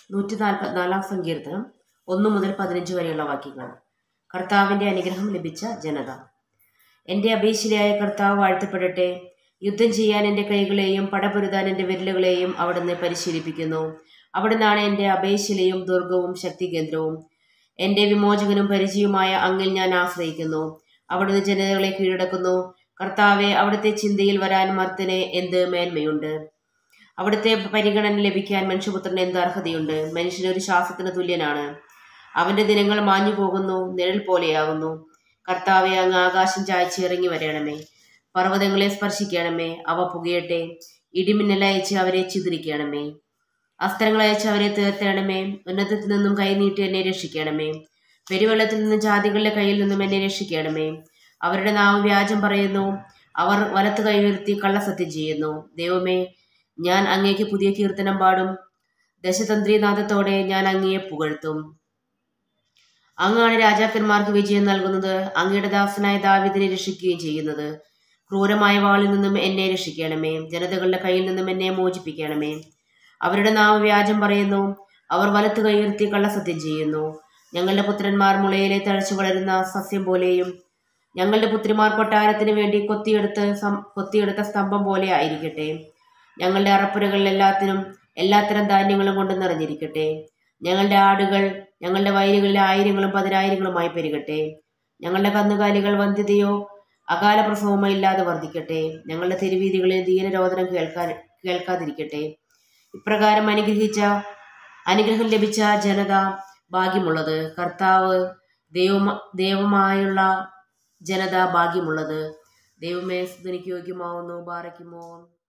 നൂറ്റി നാൽപ്പത്തിനാലാം സങ്കീർത്തനം ഒന്ന് മുതൽ പതിനഞ്ച് വരെയുള്ള വാക്യങ്ങൾ കർത്താവിൻ്റെ അനുഗ്രഹം ലഭിച്ച ജനത എൻ്റെ അപേക്ഷയായ കർത്താവ് വാഴ്ത്തപ്പെടട്ടെ യുദ്ധം ചെയ്യാൻ എൻ്റെ കൈകളെയും പടപൊരുതാൻ എൻ്റെ വിരലുകളെയും അവിടുന്ന് പരിശീലിപ്പിക്കുന്നു അവിടുന്നാണ് എൻ്റെ അപേക്ഷയിലെയും ദുർഗവും ശക്തികേന്ദ്രവും എൻ്റെ വിമോചകനും പരിചയവുമായ അങ്ങിൽ ഞാൻ ആശ്രയിക്കുന്നു അവിടുന്ന് ജനതകളെ കീഴടക്കുന്നു കർത്താവെ അവിടുത്തെ ചിന്തയിൽ വരാൻ മർത്തന് എന്ത് മേന്മയുണ്ട് അവിടുത്തെ പരിഗണന ലഭിക്കാൻ മനുഷ്യപുത്രന് എന്ത് അർഹതയുണ്ട് മനുഷ്യനൊരു ശ്വാസത്തിന് തുല്യനാണ് അവന്റെ ദിനങ്ങൾ മാഞ്ഞു പോകുന്നു നിഴൽ പോലെയാകുന്നു കർത്താവെ അങ്ങ് ആകാശം ചായച്ച് ഇറങ്ങി വരണമേ പർവ്വതങ്ങളെ സ്പർശിക്കണമേ അവ പുകയട്ടെ ഇടിമിന്നലയച്ച് അവരെ ചിതറിക്കണമേ അസ്ത്രങ്ങളയച്ച് അവരെ തീർത്തണമേ ഉന്നതത്തിൽ നിന്നും കൈനീട്ടി എന്നെ രക്ഷിക്കണമേ പെരുവെള്ളത്തിൽ നിന്നും ജാതികളുടെ കയ്യിൽ നിന്നും എന്നെ രക്ഷിക്കണമേ അവരുടെ നാവ് വ്യാജം പറയുന്നു അവർ വലത്ത് കൈ ഉയർത്തി കള്ളസത്യം ചെയ്യുന്നു ദൈവമേ ഞാൻ അങ്ങേക്ക് പുതിയ കീർത്തനം പാടും ദശതന്ത്രീനാഥത്തോടെ ഞാൻ അങ്ങയെ പുകഴ്ത്തും അങ്ങാണ് രാജാക്കന്മാർക്ക് വിജയം നൽകുന്നത് അങ്ങയുടെ ദാസനായ ദാവിദിനെ രക്ഷിക്കുകയും ചെയ്യുന്നത് ക്രൂരമായ വാളിൽ നിന്നും എന്നെ രക്ഷിക്കണമേ ജനതകളുടെ കയ്യിൽ നിന്നും എന്നെ മോചിപ്പിക്കണമേ അവരുടെ നാവ് വ്യാജം പറയുന്നു അവർ വലത്ത് കൈയുയർത്തി കള്ളസത്യം ചെയ്യുന്നു ഞങ്ങളുടെ പുത്രന്മാർ മുളയിലെ തഴച്ചു വളരുന്ന സസ്യം പോലെയും ഞങ്ങളുടെ പുത്രിമാർ കൊട്ടാരത്തിന് വേണ്ടി കൊത്തിയെടുത്ത് കൊത്തിയെടുത്ത സ്തംഭം പോലെ ആയിരിക്കട്ടെ ഞങ്ങളുടെ അറപ്പുരകളിൽ എല്ലാത്തിനും എല്ലാത്തരം ധാന്യങ്ങളും കൊണ്ട് നിറഞ്ഞിരിക്കട്ടെ ഞങ്ങളുടെ ആടുകൾ ഞങ്ങളുടെ വയലുകളിലെ ആയിരങ്ങളും പതിനായിരങ്ങളുമായി പെരുകട്ടെ ഞങ്ങളുടെ കന്നുകാലികൾ വന്ധ്യതയോ അകാല പ്രസവമോ ഇല്ലാതെ വർദ്ധിക്കട്ടെ ഞങ്ങളുടെ തെരുവീതികളിൽ ദീനരോധനം കേൾക്കാൻ കേൾക്കാതിരിക്കട്ടെ ഇപ്രകാരം അനുഗ്രഹിച്ച അനുഗ്രഹം ലഭിച്ച ജനത ഭാഗ്യമുള്ളത് കർത്താവ് ദൈവം ദൈവമായുള്ള ജനത ഭാഗ്യമുള്ളത് ദൈവമേ സ്തുതിക്ക് യോഗ്യമാവുന്നു ബാറയ്ക്കുമോ